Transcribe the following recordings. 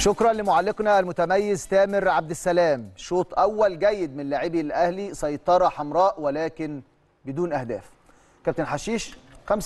شكرا لمعلقنا المتميز تامر عبد السلام شوط اول جيد من لاعبي الاهلي سيطره حمراء ولكن بدون اهداف كابتن حشيش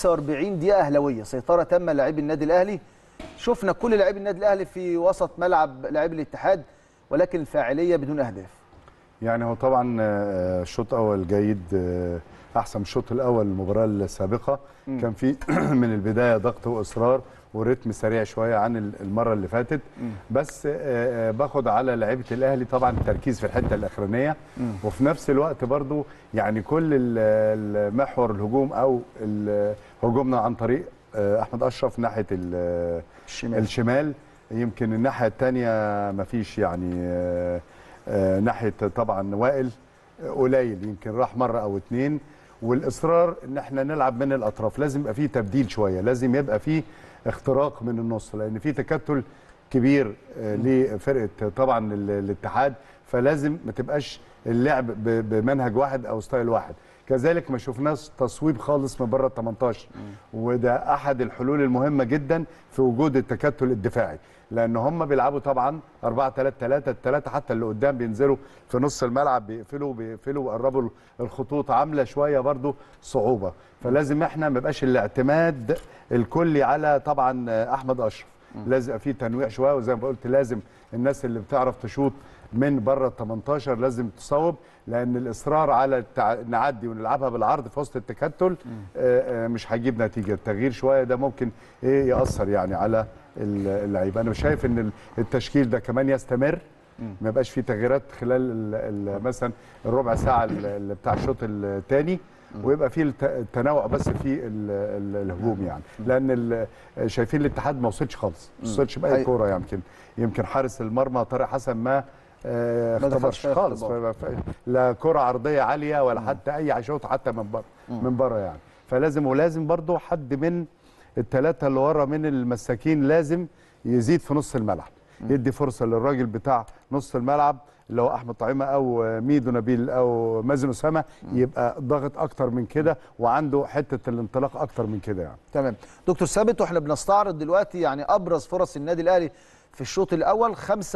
45 دقيقه اهلاويه سيطره تامه لاعبي النادي الاهلي شفنا كل لاعبي النادي الاهلي في وسط ملعب لاعبي الاتحاد ولكن الفاعليه بدون اهداف يعني هو طبعا آه، شوط اول جيد آه، احسن من الشوط الاول المباراه السابقه كان في من البدايه ضغط واصرار وريتم سريع شويه عن ال- المره اللي فاتت بس آه، آه، باخد على لعيبه الاهلي طبعا التركيز في الحته الاخرانيه وفي نفس الوقت برضو يعني كل ال- المحور الهجوم او ال- هجومنا عن طريق آه، احمد اشرف ناحيه ال- الشمال. الشمال يمكن الناحيه الثانيه مفيش يعني آه، آه، ناحيه طبعا وائل آه، قليل يمكن راح مره او اتنين والاصرار ان احنا نلعب من الاطراف لازم يبقى فيه تبديل شويه لازم يبقى فيه اختراق من النص لان في تكتل كبير آه، لفرقه طبعا ال- الاتحاد فلازم ما تبقاش اللعب ب- بمنهج واحد او ستايل واحد كذلك ما شفناش تصويب خالص من بره ال 18 وده احد الحلول المهمه جدا في وجود التكتل الدفاعي لان هم بيلعبوا طبعا 4 3 3 الثلاثه حتى اللي قدام بينزلوا في نص الملعب بيقفلوا بيقفلوا ويقربوا الخطوط عامله شويه برضو صعوبه فلازم احنا ما يبقاش الاعتماد الكلي على طبعا احمد اشرف لازم يبقى في تنويع شويه وزي ما قلت لازم الناس اللي بتعرف تشوط من بره ال 18 لازم تصوب لان الاصرار على التع... نعدي ونلعبها بالعرض في وسط التكتل آه، آه، مش هيجيب نتيجه التغيير شويه ده ممكن ايه ياثر يعني على ال- اللعيبه انا شايف ان ال- التشكيل ده كمان يستمر ما يبقاش فيه تغييرات خلال ال- ال- مثلا الربع ساعه ال- اللي بتاع الشوط الثاني ويبقى فيه الت- التنوع بس في ال- ال- الهجوم يعني لان ال- شايفين الاتحاد ما وصلش خالص ما وصلش باي أيوة. كوره يعني يمكن يمكن حارس المرمى طارق حسن ما آه، ما دخلش اختبرش في خالص اختبار. ما- ما- لا كره عرضيه عاليه ولا حتى اي شوط حتى من بره من بره يعني فلازم ولازم برضو حد من الثلاثه اللي ورا من المساكين لازم يزيد في نص الملعب يدي فرصه للراجل بتاع نص الملعب اللي هو احمد طعيمه او ميدو نبيل او مازن اسامه يبقى ضاغط اكتر من كده وعنده حته الانطلاق اكتر من كده يعني تمام دكتور ثابت واحنا بنستعرض دلوقتي يعني ابرز فرص النادي الاهلي في الشوط الاول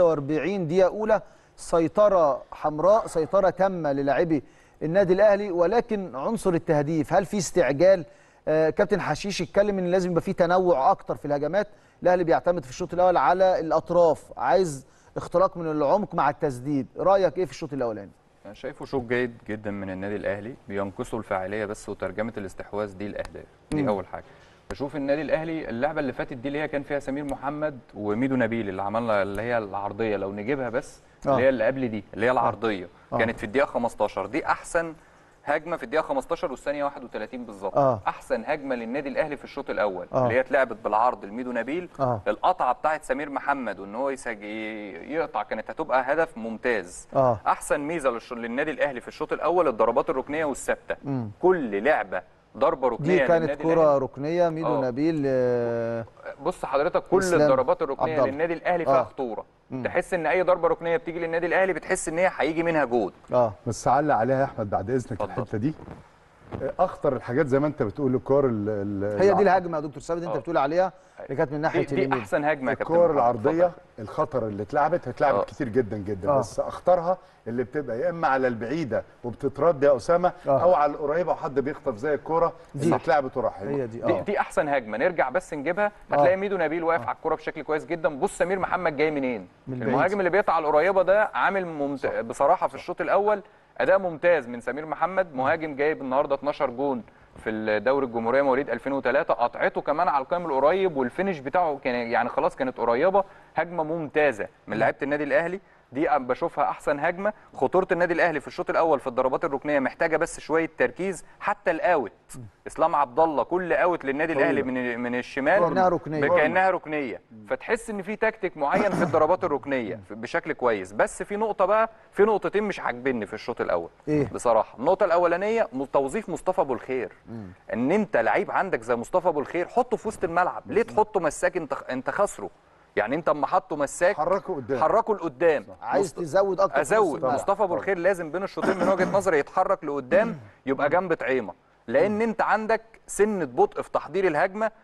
45 دقيقه اولى سيطره حمراء سيطره تامه للاعبي النادي الاهلي ولكن عنصر التهديف هل في استعجال آه كابتن حشيش اتكلم ان لازم يبقى في تنوع اكتر في الهجمات الاهلي بيعتمد في الشوط الاول على الاطراف عايز اختراق من العمق مع التسديد رايك ايه في الشوط الاولاني انا شايفه شوط جيد جدا من النادي الاهلي بينقصوا الفاعليه بس وترجمه الاستحواذ دي الاهداف دي مم. اول حاجه بشوف النادي الاهلي اللعبه اللي فاتت دي اللي هي كان فيها سمير محمد وميدو نبيل اللي عملنا اللي هي العرضيه لو نجيبها بس آه. اللي هي اللي قبل دي اللي هي العرضيه آه. كانت في الدقيقه 15 دي احسن هجمه في الدقيقه 15 والثانيه 31 بالظبط آه. احسن هجمه للنادي الاهلي في الشوط الاول آه. اللي هي اتلعبت بالعرض لميدو نبيل آه. القطعه بتاعت سمير محمد وان هو يسج... يقطع كانت هتبقى هدف ممتاز اه احسن ميزه للش- للنادي الاهلي في الشوط الاول الضربات الركنيه والثابته مم. كل لعبه ضربه ركنيه دي كانت للنادي كره الأهلي. ركنيه ميدو آه. نبيل آه بص حضرتك كل إسلام الضربات عبد الركنيه الله. للنادي الاهلي فيها آه. خطوره تحس ان اي ضربه ركنيه بتيجي للنادي الاهلي بتحس ان هي هيجي منها جول اه بس علق عليها يا احمد بعد اذنك اتفضل. الحته دي اخطر الحاجات زي ما انت بتقول الكور ال- ال- هي دي الع- الهجمه يا دكتور ثابت انت آه. بتقول عليها اللي كانت من ناحيه دي, دي اليمين احسن هجمه يا كابتن الكور محمد. العرضيه اتفضل. الخطر اللي اتلعبت اتلعبت آه. كتير جدا جدا آه. بس اخطرها اللي بتبقى يا اما على البعيده وبتترد يا اسامه آه. او على القريبه وحد بيخطف زي الكوره دي. اللي اتلعبت وراح هي دي دي, اه دي احسن هجمه نرجع بس نجيبها هتلاقي ميدو نبيل واقف على الكوره بشكل كويس جدا بص سمير محمد جاي منين من بعيد. المهاجم اللي بيقطع على القريبه ده عامل ممت... بصراحه في الشوط الاول اداء ممتاز من سمير محمد مهاجم جايب النهارده 12 جون في الدوري الجمهوريه مواليد 2003 قطعته كمان على القائم القريب والفينش بتاعه كان يعني خلاص كانت قريبه هجمه ممتازه من لعيبه النادي الاهلي دي أنا بشوفها احسن هجمه خطوره النادي الاهلي في الشوط الاول في الضربات الركنيه محتاجه بس شويه تركيز حتى الاوت اسلام عبد الله كل اوت للنادي الاهلي من من الشمال كأنها ركنية. كانها ركنيه فتحس ان في تكتيك معين في الضربات الركنيه في- بشكل كويس بس في نقطه بقى في نقطتين مش عاجبني في الشوط الاول إيه؟ بصراحه النقطه الاولانيه م- توظيف مصطفى ابو الخير ان انت لعيب عندك زي مصطفى ابو الخير حطه في وسط الملعب ليه تحطه مساك انت انت خسره يعني انت اما حطه مساك حركه قدام حركه لقدام عايز مصط- تزود اكتر في نص ازود الملعب. مصطفى ابو الخير لازم بين الشوطين من وجهه نظري يتحرك لقدام يبقى جنب طعيمه لان انت عندك سنه بطء في تحضير الهجمه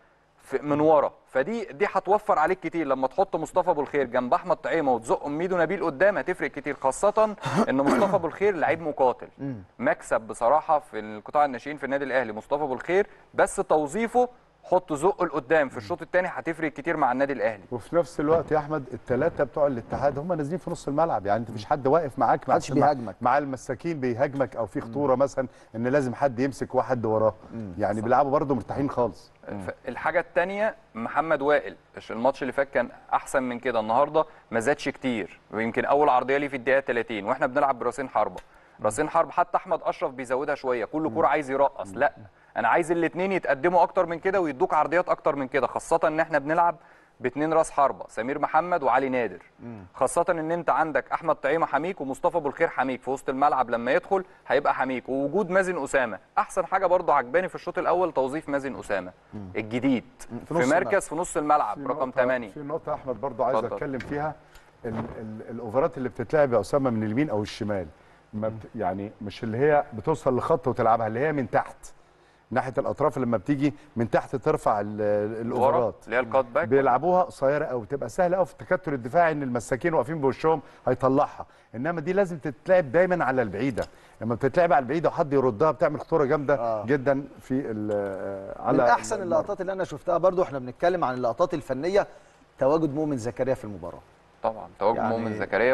في- من ورا فدي دي هتوفر عليك كتير لما تحط مصطفى ابو الخير جنب احمد طعيمه وتزق ميدو نبيل قدام هتفرق كتير خاصه ان مصطفى ابو الخير لعيب مقاتل مكسب بصراحه في القطاع الناشئين في النادي الاهلي مصطفى ابو الخير بس توظيفه حطه زقه لقدام في الشوط الثاني هتفرق كتير مع النادي الاهلي وفي نفس الوقت يا احمد الثلاثه بتوع الاتحاد هم نازلين في نص الملعب يعني انت مفيش حد واقف معاك مع محدش بيهاجمك. مع المساكين بيهاجمك او في خطوره مثلا ان لازم حد يمسك واحد وراه يعني بيلعبوا برده مرتاحين خالص ف- الحاجه الثانيه محمد وائل إيش الماتش اللي فات كان احسن من كده النهارده ما زادش كتير ويمكن اول عرضيه ليه في الدقيقه 30 واحنا بنلعب براسين حربه راسين حرب حتى احمد اشرف بيزودها شويه كل كوره عايز يرقص لا انا عايز الاثنين يتقدموا اكتر من كده ويدوك عرضيات اكتر من كده خاصه ان احنا بنلعب باثنين راس حربه سمير محمد وعلي نادر خاصه ان انت عندك احمد طعيمه حميك ومصطفى ابو الخير حميك في وسط الملعب لما يدخل هيبقى حميك ووجود مازن اسامه احسن حاجه برضه عجباني في الشوط الاول توظيف مازن اسامه الجديد في في, نص في الملعب. مركز في نص الملعب رقم نقطة- 8 في نقطه احمد برضو عايز اتفضل. اتكلم فيها ال ال الاوفرات اللي بتتلعب يا اسامه من اليمين او الشمال ما بت يعني مش اللي هي بتوصل لخط وتلعبها اللي هي من تحت ناحيه الاطراف لما بتيجي من تحت ترفع ال- ورا الاوفرات اللي هي الكات باك بيلعبوها قصيره قوي تبقى سهله قوي في التكتل الدفاعي ان المساكين واقفين بوشهم هيطلعها انما دي لازم تتلعب دايما على البعيده لما بتتلعب على البعيده وحد يردها بتعمل خطوره جامده آه. آه. جدا في ال- آه، على من احسن المرمى. اللقطات اللي انا شفتها برضو احنا بنتكلم عن اللقطات الفنيه تواجد مؤمن زكريا في المباراه طبعا تواجد يعني- مؤمن زكريا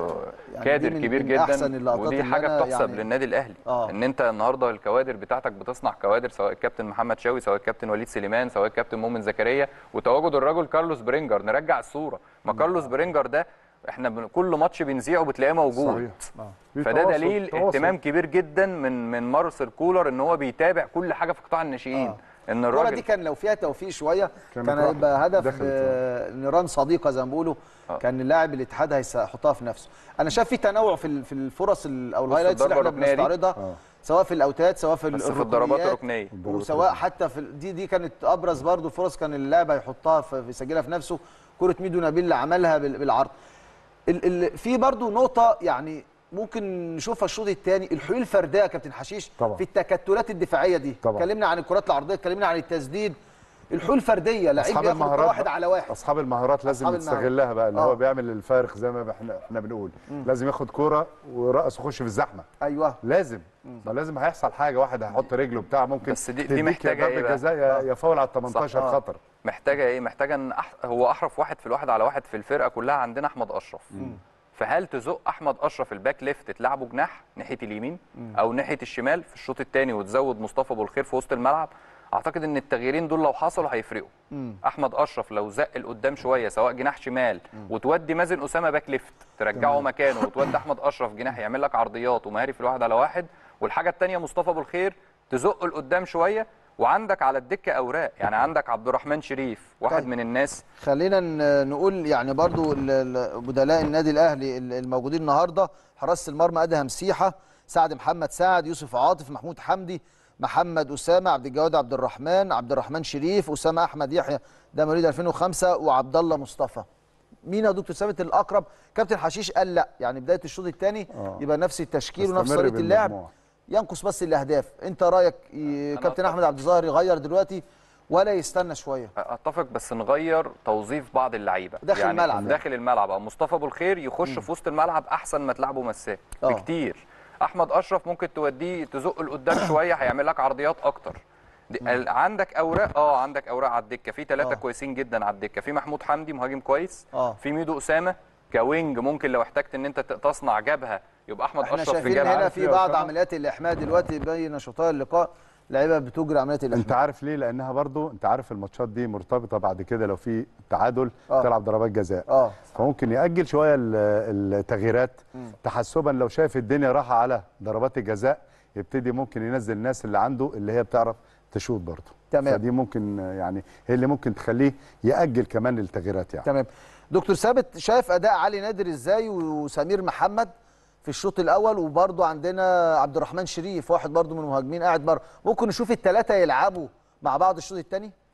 يعني وكادر دي من- كبير من جدا أحسن اللقطات ودي اللي حاجه أنا بتحسب يعني- للنادي الاهلي آه. ان انت النهارده الكوادر بتاعتك بتصنع كوادر سواء الكابتن محمد شاوي سواء الكابتن وليد سليمان سواء الكابتن مؤمن زكريا وتواجد الرجل كارلوس برينجر نرجع الصوره ما كارلوس برينجر ده احنا بن- كل ماتش بنذيعه بتلاقيه موجود صحيح. في فده تواصل- دليل تواصل. اهتمام كبير جدا من من مارسيل كولر ان هو بيتابع كل حاجه في قطاع الناشئين آه. ان الكره الراجل دي كان لو فيها توفيق شويه كانت كان راحت. هيبقى هدف دخلت. آه، نيران صديقه زي ما بيقولوا آه. كان اللاعب الاتحاد هيحطها في نفسه انا شايف في تنوع في ال- في الفرص ال- او الهايلايتس اللي الضربة احنا الركنية دي. بنستعرضها آه. سواء في الاوتات سواء في بس في الضربات الركنيات، الركنيه وسواء حتى في ال- دي دي كانت ابرز برضو فرص كان اللاعب هيحطها في في- يسجلها في نفسه كره ميدو نبيل اللي عملها بال- بالعرض ال ال في برضو نقطه يعني ممكن نشوفها الشوط الثاني الحلول الفرديه يا كابتن حشيش طبعا. في التكتلات الدفاعيه دي طبعا. اتكلمنا عن الكرات العرضيه اتكلمنا عن التسديد الحلول الفرديه لعيب اصحاب بياخد الكرة المهارات واحد بقى- على واحد اصحاب المهارات لازم أصحاب المهارات. نستغلها بقى اللي آه. هو بيعمل الفارق زي ما احنا احنا بنقول لازم ياخد كوره ويرقص ويخش في الزحمه ايوه لازم ما لازم هيحصل حاجه واحد هيحط رجله بتاع ممكن بس دي- دي تديك يا محتاجة ضربة إيه بقى؟ جزاء يا- يا فاول على ال 18 آه. خطر محتاجه ايه محتاجه ان أح... هو احرف واحد في الواحد على واحد في الفرقه كلها عندنا احمد اشرف فهل تزق احمد اشرف الباك ليفت تلعبه جناح ناحيه اليمين او ناحيه الشمال في الشوط الثاني وتزود مصطفى ابو الخير في وسط الملعب اعتقد ان التغييرين دول لو حصلوا هيفرقوا احمد اشرف لو زق لقدام شويه سواء جناح شمال وتودي مازن اسامه باك ليفت ترجعه مكانه وتودي احمد اشرف جناح يعمل لك عرضيات ومهاري في الواحد على واحد والحاجه الثانيه مصطفى ابو الخير تزق لقدام شويه وعندك على الدكه اوراق يعني عندك عبد الرحمن شريف واحد طيب. من الناس خلينا ن- نقول يعني برضو ال- ال- بدلاء النادي الاهلي ال- الموجودين النهارده حراسه المرمى ادهم مسيحه سعد محمد سعد يوسف عاطف محمود حمدي محمد اسامه عبد الجواد عبد الرحمن عبد الرحمن شريف اسامه احمد يحيى ده مواليد 2005 وعبد الله مصطفى مين يا دكتور ثابت الاقرب كابتن حشيش قال لا يعني بدايه الشوط الثاني آه. يبقى نفس التشكيل ونفس استمر طريقه اللعب بالمجموعة. ينقص بس الاهداف انت رايك ي- أنا كابتن أتفق. احمد عبد الظاهر يغير دلوقتي ولا يستنى شويه اتفق بس نغير توظيف بعض اللعيبه داخل يعني الملعب. داخل الملعب او مصطفى ابو الخير يخش في وسط الملعب احسن ما تلعبه مساك آه. بكتير احمد اشرف ممكن توديه تزق لقدام شويه هيعمل لك عرضيات اكتر دي ال- عندك اوراق اه عندك اوراق على الدكه في ثلاثه آه. كويسين جدا على الدكه في محمود حمدي مهاجم كويس آه. في ميدو اسامه كوينج ممكن لو احتجت ان انت ت- تصنع جبهه يبقى احمد احنا اشرف في شايفين جبهه هنا عارف في ليه بعض أسامة؟ عمليات الاحماء دلوقتي بين شوطي اللقاء لعيبه بتجري عمليات الاحماء انت عارف ليه لانها برضو انت عارف الماتشات دي مرتبطه بعد كده لو في تعادل آه. تلعب ضربات جزاء اه فممكن ياجل شويه ال- التغييرات تحسبا لو شايف الدنيا راحه على ضربات الجزاء يبتدي ممكن ينزل الناس اللي عنده اللي هي بتعرف تشوط برضه تمام. فدي ممكن يعني هي اللي ممكن تخليه ياجل كمان التغييرات يعني تمام دكتور ثابت شايف اداء علي نادر ازاي وسمير محمد في الشوط الاول وبرده عندنا عبد الرحمن شريف واحد برده من المهاجمين قاعد بره ممكن نشوف الثلاثه يلعبوا مع بعض الشوط الثاني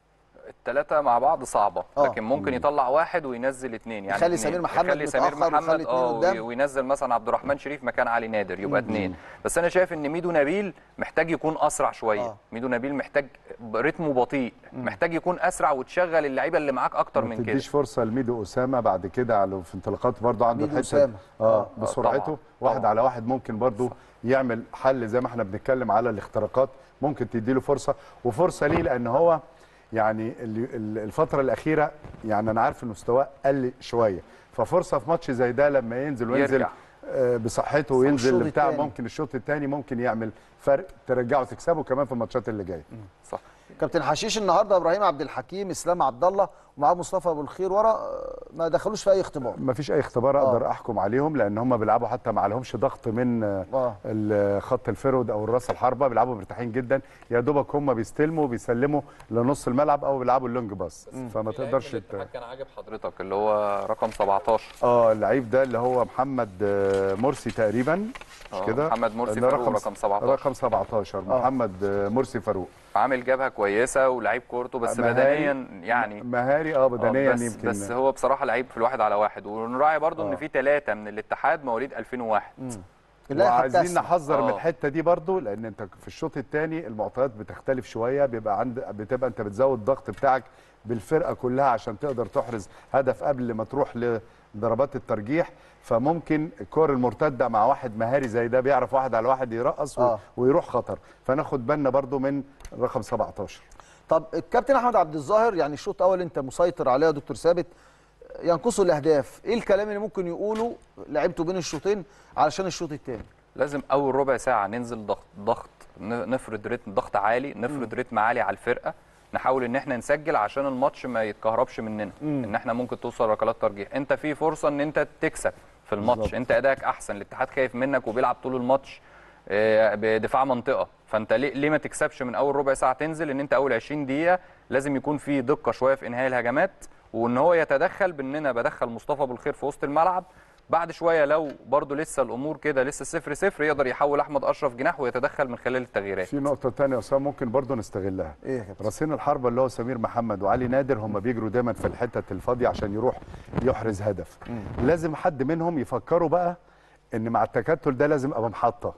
الثلاثه مع بعض صعبه آه. لكن ممكن يطلع واحد وينزل اثنين يعني يخلي اتنين. سمير محمد يخلي سمير متأخر ويخلي محمد اتنين اه قدام. وي- وينزل مثلا عبد الرحمن شريف مكان علي نادر يبقى اثنين بس انا شايف ان ميدو نبيل محتاج يكون اسرع شويه آه. ميدو نبيل محتاج ب- رتمه بطيء محتاج يكون اسرع وتشغل اللعيبه اللي معاك اكتر ما من كده تديش فرصه لميدو اسامه بعد كده على في انطلاقات برضه عنده ميدو الحته أسامة. اه آه. بسرعته طبعاً. واحد طبعاً. على واحد ممكن برضه يعمل حل زي ما احنا بنتكلم على الاختراقات ممكن تديله فرصه وفرصه ليه لان هو يعني ال- ال- الفتره الاخيره يعني انا عارف ان مستواه قل شويه ففرصه في ماتش زي ده لما ينزل وينزل يرجع. آه، بصحته وينزل الشوط بتاع التاني. ممكن الشوط الثاني ممكن يعمل فرق ترجعه تكسبه كمان في الماتشات اللي جايه صح كابتن حشيش النهارده ابراهيم عبد الحكيم اسلام عبد الله ومعاه مصطفى ابو الخير ورا آه، ما دخلوش في اي اختبار ما فيش اي اختبار اقدر احكم عليهم لان هم بيلعبوا حتى ما عليهمش ضغط من آه، آه. ال- خط الفرود او الراس الحربه بيلعبوا مرتاحين جدا يا دوبك هم بيستلموا وبيسلموا لنص الملعب او بيلعبوا اللونج باس فما تقدرش ت... الاتحاد كان عاجب حضرتك اللي هو رقم 17 اه اللعيب ده اللي هو محمد آه، مرسي تقريبا مش آه، كده محمد مرسي ده فاروق رقم 17. رقم 17 محمد آه، مرسي فاروق عامل جبهه كويسه ولعيب كورته بس مهاري. بدنيا يعني مهاري اه آه، بدنيا بس يمكن بس هو بصراحه لعيب في الواحد على واحد ونراعي برضو ان آه. في ثلاثه من الاتحاد مواليد 2001 اللائحة وعايزين بتسمح. نحذر من آه. الحته دي برضو لان انت في الشوط الثاني المعطيات بتختلف شويه بيبقى عند بتبقى انت بتزود الضغط بتاعك بالفرقه كلها عشان تقدر تحرز هدف قبل ما تروح لضربات الترجيح فممكن الكور المرتده مع واحد مهاري زي ده بيعرف واحد على واحد يرقص و- آه. ويروح خطر فناخد بالنا برضو من رقم 17 طب الكابتن احمد عبد الظاهر يعني الشوط الاول انت مسيطر عليه يا دكتور ثابت ينقصوا الاهداف ايه الكلام اللي ممكن يقوله لعبته بين الشوطين علشان الشوط الثاني لازم اول ربع ساعه ننزل ضغط ضغط ن- نفرض رتم ضغط عالي نفرض رتم عالي على الفرقه نحاول ان احنا نسجل عشان الماتش ما يتكهربش مننا ان احنا ممكن توصل ركلات ترجيح انت في فرصه ان انت تكسب في الماتش بالظبط. انت ادائك احسن الاتحاد خايف منك وبيلعب طول الماتش آه، بدفاع منطقه فانت ليه ليه ما تكسبش من اول ربع ساعه تنزل ان انت اول 20 دقيقه لازم يكون في دقه شويه في انهاء الهجمات وان هو يتدخل بان انا بدخل مصطفى ابو الخير في وسط الملعب بعد شويه لو برضو لسه الامور كده لسه صفر صفر يقدر يحول احمد اشرف جناح ويتدخل من خلال التغييرات في نقطه ثانيه يا اسامه ممكن برضو نستغلها ايه يا كابتن راسين الحربة اللي هو سمير محمد وعلي نادر هم بيجروا دايما في الحتة الفاضية عشان يروح يحرز هدف لازم حد منهم يفكروا بقى ان مع التكتل ده لازم ابقى محطة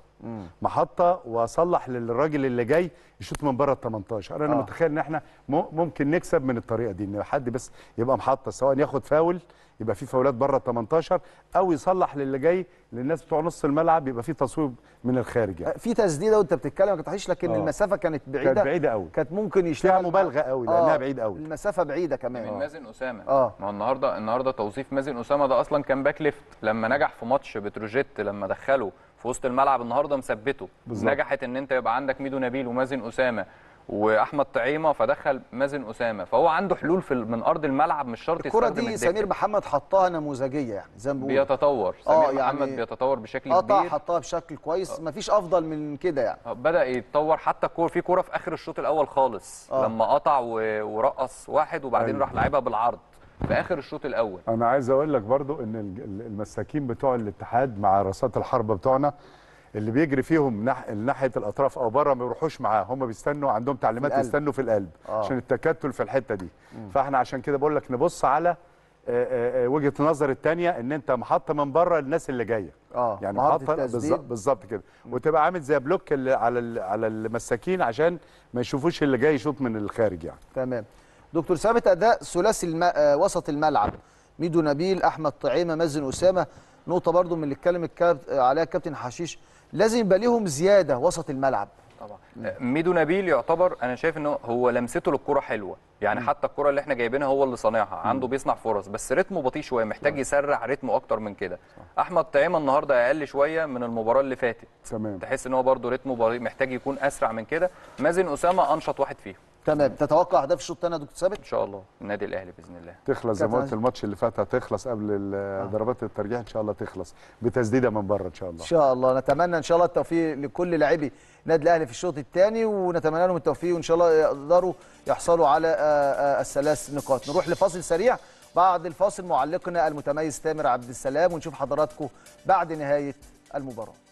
محطة واصلح للراجل اللي جاي يشوط من بره ال 18 انا آه. آه. متخيل ان احنا م- ممكن نكسب من الطريقة دي ان حد بس يبقى محطة سواء ياخد فاول يبقى في فاولات بره ال 18 او يصلح للي جاي للناس بتوع نص الملعب يبقى في تصويب من الخارج يعني. في تسديده وانت بتتكلم ما تحيش لكن آه. المسافه كانت بعيده كانت بعيدة قوي كانت ممكن يشتغل فيها مبالغة قوي لانها بعيد قوي المسافه بعيده كمان من مازن اسامه آه. ما هو النهارده النهارده توظيف مازن اسامه ده اصلا كان باك ليفت لما نجح في ماتش بتروجيت لما دخله في وسط الملعب النهارده مثبته بالظبط. نجحت ان انت يبقى عندك ميدو نبيل ومازن اسامه واحمد طعيمه فدخل مازن اسامه فهو عنده حلول في ال- من ارض الملعب مش شرط الكره يستخدم دي الدكة. سمير محمد حطها نموذجيه يعني زي ما بقول بيتطور آه، سمير يعني محمد بيتطور بشكل قطع كبير حطها بشكل كويس مفيش افضل من كده يعني بدا يتطور حتى كور في كوره في اخر الشوط الاول خالص آه. لما قطع و- ورقص واحد وبعدين أيوة. راح لعبها بالعرض في اخر الشوط الاول انا عايز اقول لك برضو ان ال- ال- المساكين بتوع الاتحاد مع رصات الحربه بتوعنا اللي بيجري فيهم ناح... ناحيه الاطراف او بره ما بيروحوش معاه هم بيستنوا عندهم تعليمات القلب. يستنوا في القلب آه. عشان التكتل في الحته دي فاحنا عشان كده بقول لك نبص على آه، آه، آه، وجهه النظر الثانيه ان انت محطه من بره الناس اللي جايه اه يعني مهارة محطه التسديد. بالظبط بالظبط كده وتبقى عامل زي بلوك اللي على ال- على المساكين عشان ما يشوفوش اللي جاي يشوط من الخارج يعني تمام دكتور ثابت اداء ثلاثي الم... آه وسط الملعب ميدو نبيل احمد طعيمه مازن اسامه نقطه برضو من اللي اتكلم الكاب... آه، عليها الكابتن حشيش لازم يبقى ليهم زياده وسط الملعب طبعا ميدو نبيل يعتبر انا شايف ان هو- هو لمسته للكره حلوه يعني حتى الكره اللي احنا جايبينها هو اللي صانعها عنده بيصنع فرص بس رتمه بطيء شويه محتاج يسرع رتمه اكتر من كده احمد طعيمه النهارده اقل شويه من المباراه اللي فاتت تمام تحس ان هو برده رتمه بطيء محتاج يكون اسرع من كده مازن اسامه انشط واحد فيهم تمام تتوقع اهداف الشوط الثاني يا دكتور ثابت ان شاء الله النادي الاهلي باذن الله تخلص زي ما كابتن قلت الماتش اللي فات هتخلص قبل ال- ضربات الترجيح ان شاء الله تخلص بتسديده من بره ان شاء الله ان شاء الله نتمنى ان شاء الله التوفيق لكل لاعبي النادي الاهلي في الشوط الثاني ونتمنى لهم التوفيق وان شاء الله يقدروا يحصلوا على آه، آه، الثلاث نقاط نروح لفاصل سريع بعد الفاصل معلقنا المتميز تامر عبد السلام ونشوف حضراتكم بعد نهايه المباراه